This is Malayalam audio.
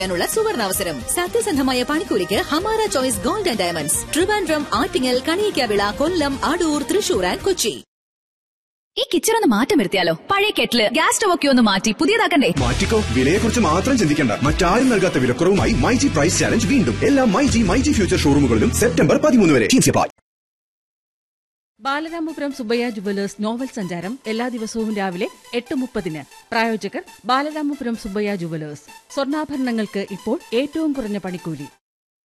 നുള്ള സുവർണാവസരം സത്യസന്ധമായ പണിക്കൂലിക്ക് Hamara choice gold and diamonds Trivandrum Attingal Kaliyakkavilai Kollam Adoor Thrissur and Kochi ഈ കിച്ചൺ ഒന്ന് മാറ്റം വരുത്തിയാലോ പഴയ കെറ്റില് ഗ്യാസ് സ്റ്റവ് ഒക്കെ ഒന്ന് മാറ്റി പുതിയതാക്കണ്ടേ മാറ്റിക്കോ വിലയെക്കുറിച്ച് മാത്രം ചിന്തിക്കേണ്ട മറ്റാരും നൽകാത്ത വിലക്കുറവുമായി മൈജി പ്രൈസ് ചാലഞ്ച് വീണ്ടും എല്ലാ മൈജി മൈജി ഫ്യൂച്ചർ ഷോറൂമുകളിലും സെപ്റ്റംബർ പതിമൂന്ന് വരെ Teams apply. Balaramapuram Subbaiah jewellers novel Sancharam എല്ലാ ദിവസവും രാവിലെ എട്ട് മുപ്പതിന് പ്രായോജകർ ബാലരാമപുരം സുബയ്യ ജുവലേഴ്സ് സ്വർണ്ണാഭരണങ്ങൾക്ക് ഇപ്പോൾ ഏറ്റവും കുറഞ്ഞ പണിക്കൂലി